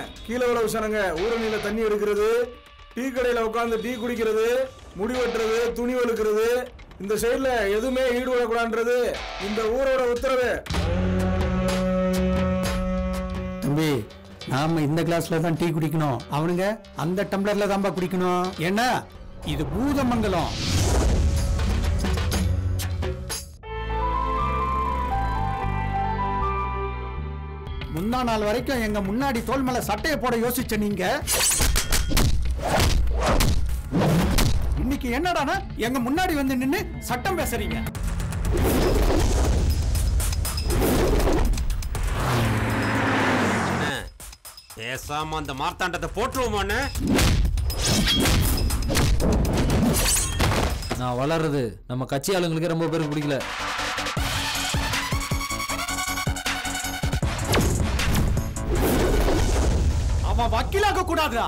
கீழே உழவு சனங்க ஊரணியில தண்ணி எடுக்கிறது டீ கடையில உட்காந்து டீ குடிக்கிறது முடி வெட்டுறது துணி வெளுக்கிறது இந்த சைடுல எதுவுமே ஈடுபடக்கூடாதுன்றது இந்த ஊரோட உத்தரவு தம்பி நாம இந்த கிளாஸ்ல தான் டீ குடிக்கணும் அவனுங்க அந்த டம்ளர்ல தான்பா குடிக்கணும் ஏன்னா இது பூதமங்கலம் முந்தா நாள் வரைக்கும் எங்க முன்னாடி தோல் மேல சட்டையை போட யோசிச்ச நீங்க இன்னைக்கு என்னடானா எங்க முன்னாடி வந்து நின்னு சட்டம் பேசுறீங்க அண்ணே, பேசாம அந்த மார்த்தாண்டத்தை போட்டுருவோமாண்ணே நான் வளர்றது நம்ம கட்சி ஆளுங்களுக்கு ரொம்ப பேருக்கு பிடிக்கல அவன் வக்கீலாக்க கூடாதுடா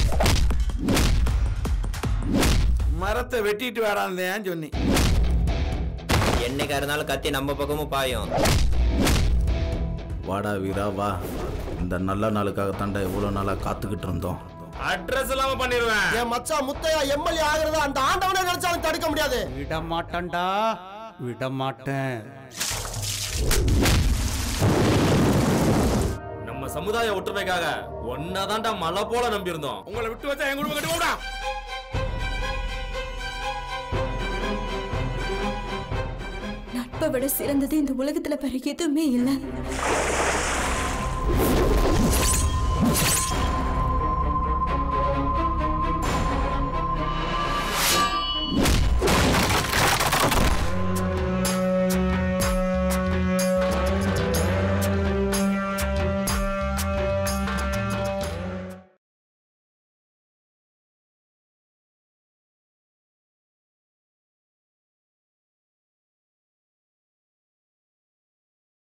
மரத்தை வெட்டிட்டு வேடாந்தேன் சொன்னி என்னைக்கா இருந்தாலும் கத்தி நம்ம பக்கமும் பாயும் வாடா வீரா வா இந்த நல்ல நாளுக்காக தாண்டா இவ்வளோ நாளாக காத்துக்கிட்டு இருந்தோம் அட்ரஸ் இல்லாம பண்ணிடுவேன் என் மச்சான் முத்தையா எம்எல்ஏ ஆகுறத அந்த ஆண்டவனே நினைச்சாலும் தடுக்க முடியாது விட மாட்டேன்டா விட மாட்டேன் நம்ம சமுதாய ஒற்றுமைக்காக ஒன்னாதான்டா மலை போல நம்பி இருந்தோம் உங்களை விட்டு வச்சா என் குடும்பம் கட்டி போடா நட்பை விட சிறந்தது இந்த உலகத்துல வேற எதுவுமே இல்லை